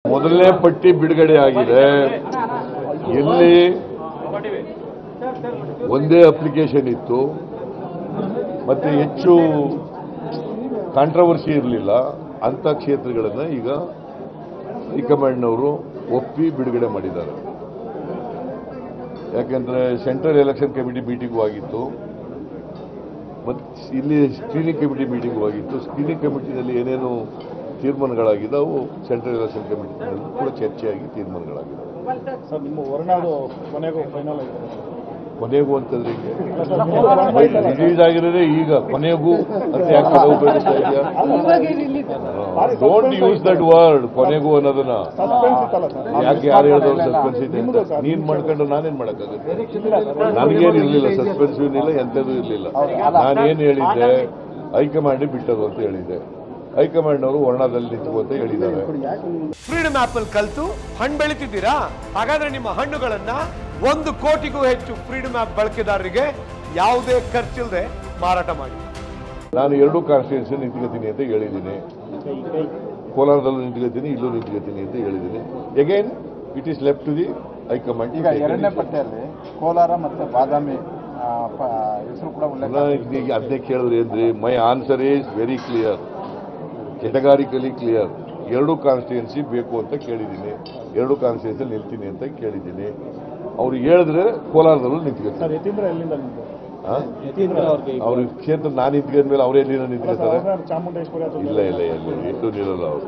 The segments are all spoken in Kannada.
ಮೊದಲನೇ ಪಟ್ಟಿ ಬಿಡುಗಡೆ ಆಗಿದೆ ಎಲ್ಲಿ ಒಂದೇ ಅಪ್ಲಿಕೇಶನ್ ಇತ್ತು ಮತ್ತೆ ಹೆಚ್ಚು ಕಾಂಟ್ರವರ್ಸಿ ಇರಲಿಲ್ಲ ಅಂಥ ಕ್ಷೇತ್ರಗಳನ್ನು ಈಗ ಹೈಕಮಾಂಡ್ನವರು ಒಪ್ಪಿ ಬಿಡುಗಡೆ ಮಾಡಿದ್ದಾರೆ ಯಾಕೆಂದ್ರೆ ಸೆಂಟ್ರಲ್ ಎಲೆಕ್ಷನ್ ಕಮಿಟಿ ಮೀಟಿಂಗು ಆಗಿತ್ತು ಮತ್ತು ಇಲ್ಲಿ ಸ್ಕ್ರೀನಿಂಗ್ ಕಮಿಟಿ ಮೀಟಿಂಗು ಆಗಿತ್ತು ಸ್ಕ್ರೀನಿಂಗ್ ಕಮಿಟಿನಲ್ಲಿ ಏನೇನು ತೀರ್ಮಾನಗಳಾಗಿದೆ ಅವು ಸೆಂಟ್ರಲ್ ಎಲೆಕ್ಷನ್ ಕಮಿಟಿನಲ್ಲಿ ಕೂಡ ಚರ್ಚೆಯಾಗಿ ತೀರ್ಮಾನಗಳಾಗಿದೆ ಸರ್ ನಿಮ್ಮ ಹೊರನಾಡು ಕೊನೆಗೂ ಫೈನಲ್ ಆಗಿದೆ ಕೊನೆಗೂ ಅಂತಂದ್ರೆ ರಿಲೀಸ್ ಆಗಿರೋದೇ ಈಗ ಕೊನೆಗೂ ಅಂತ ಯಾಕೆ ನಾವು ಉಪಯೋಗಿಸ್ತಾ ಇದೆಯಾ ಡೋಂಟ್ ಯೂಸ್ ದಟ್ ವರ್ಡ್ ಕೊನೆಗೂ ಅನ್ನೋದನ್ನ ಸಸ್ಪೆನ್ಸ್ ಇತ್ತಲ್ಲ ಸರ್ ಯಾಕೆ ಯಾರು ಹೇಳಿದವ್ರು ಸಸ್ಪೆನ್ಸ್ ಇದೆ ಅಂತ ನೀನ್ ಮಾಡ್ಕೊಂಡು ನಾನೇನ್ ಮಾಡಕ್ಕಾಗುತ್ತೆ ನನಗೇನು ಇರಲಿಲ್ಲ ಸಸ್ಪೆನ್ಸ್ ಇರಲಿಲ್ಲ ಎಂಥದ್ದು ಇರಲಿಲ್ಲ ನಾನೇನು ಹೇಳಿದ್ದೆ ಹೈಕಮಾಂಡ್ ಬಿಟ್ಟದು ಅಂತ ಹೇಳಿದ್ದೆ ಹೈಕಮಾಂಡ್ ಅವರು ವರ್ಣದಲ್ಲಿ ನಿಂತು ಅಂತ ಹೇಳಿದ್ದಾರೆ ಫ್ರೀಡಮ್ ಆಪ್ ಅಲ್ಲಿ ಕಲ್ತು ಹಣ್ಣು ಬೆಳಿತಿದ್ದೀರಾ ಹಾಗಾದ್ರೆ ನಿಮ್ಮ ಹಣ್ಣುಗಳನ್ನ ಒಂದು ಕೋಟಿಗೂ ಹೆಚ್ಚು ಫ್ರೀಡಮ್ ಆಪ್ ಬಳಕೆದಾರರಿಗೆ ಯಾವುದೇ ಖರ್ಚಿಲ್ಲದೆ ಮಾರಾಟ ಮಾಡಿ ನಾನು ಎರಡೂ ಕಾನ್ಸ್ಟಿಟ್ಯೂನ್ಸಿ ನಿಂತ್ಕೋತೀನಿ ಅಂತ ಹೇಳಿದ್ದೀನಿ ಕೋಲಾರದಲ್ಲೂ ನಿಂತ್ಕೋತೀನಿ ಇಲ್ಲೂ ನಿಂತ್ಕೋತೀನಿ ಅಂತ ಹೇಳಿದ್ದೀನಿ again it is left to the high command ಈಗ ಎರಡನೇ ಪಟ್ಟಿಯಲ್ಲಿ ಕೋಲಾರ ಮತ್ತೆ ಬಾದಾಮಿ ಆ, ಪ- ಹೆಸರು ಕೂಡ ಉಲ್ಲೇಖ ಈಗ ಅದನ್ನೇ ಕೇಳಿದ್ರಿ ಅಂದ್ರೆ my answer is very clear categorically clear ಎರಡು ಕಾನ್ಸ್ಟಿಟ್ಯೂನ್ಸಿ ಬೇಕು ಅಂತ ಕೇಳಿದ್ದೀನಿ ಎರಡು ಕಾನ್ಸ್ಟಿಟ್ಯೂನ್ಸಿ ನಿಲ್ತೀನಿ ಅಂತ ಕೇಳಿದ್ದೀನಿ ಅವ್ರು ಹೇಳಿದ್ರೆ ಕೋಲಾರದಲ್ಲೂ ಸರ್ ನಿಂತ್ಕೋತಾರೆ ಯತೀಂದ್ರ ಎಲ್ಲಿಂದ ನಿಂತು ಆ? ಯತೀಂದ್ರ ಅವ್ರಿಗೆ ಅವ್ರ ಕ್ಷೇತ್ರ ನಾನು ನಿಂತ್ಕೊಂಡ ಮೇಲೆ ಅವ್ರು ಎಲ್ಲಿಂದ ನಿಂತ್ಕೋತಾರೆ ಹೊರನಾಡು ಚಾಮುಂಡೇಶ್ವರಿ ಅಥವಾ ಇಲ್ಲ ಇಲ್ಲ ಇಲ್ಲ ಎಲ್ಲೂ ನಿಲ್ಲಲ್ಲ ಅವರು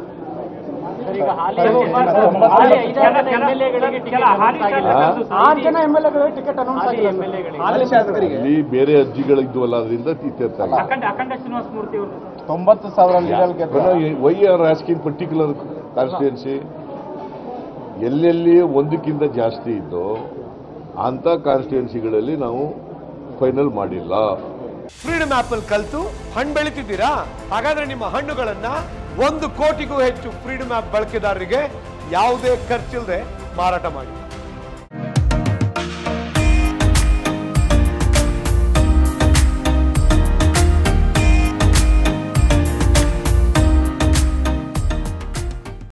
ಆರು ಜನ ಎಂ ಎಲ್ ಎಗಳಿಗೆ ಟಿಕೆಟ್ ಅನೌನ್ಸ್ ಆಗಿದೆ ಇಲ್ಲಿ ಬೇರೆ ಅರ್ಜಿಗಳಿದ್ವಲ್ಲ ಅದರಿಂದ ಇತ್ಯರ್ಥ ಆಗಿದೆ ಅಖಂಡ ಅಖಂಡ ಶ್ರೀನಿವಾಸ ಮೂರ್ತಿ ಅವರು ತೊಂಬತ್ತು ಸಾವಿರ ಲೀಡರ್ ಗೆದ್ದ why are asking particular constituency ಎಲ್ಲೆಲ್ಲಿ ಒಂದಕ್ಕಿಂತ ಜಾಸ್ತಿ ಇದ್ದೋ ಅಂಥ ಕಾನ್ಸ್ಟಿಟ್ಯೂನ್ಸಿಗಳಲ್ಲಿ ನಾವು ಫೈನಲ್ ಮಾಡಿಲ್ಲ ಫ್ರೀಡಮ್ ಆಪ್ ಅಲ್ಲಿ ಕಲ್ತು ಹಣ್ಣು ಬೆಳಿತಿದ್ದೀರಾ ಹಾಗಾದ್ರೆ ನಿಮ್ಮ ಹಣ್ಣುಗಳನ್ನ ಒಂದು ಕೋಟಿಗೂ ಹೆಚ್ಚು ಫ್ರೀಡಮ್ ಆಪ್ ಬಳಕೆದಾರರಿಗೆ ಯಾವುದೇ ಖರ್ಚಿಲ್ಲದೆ ಮಾರಾಟ ಮಾಡಿ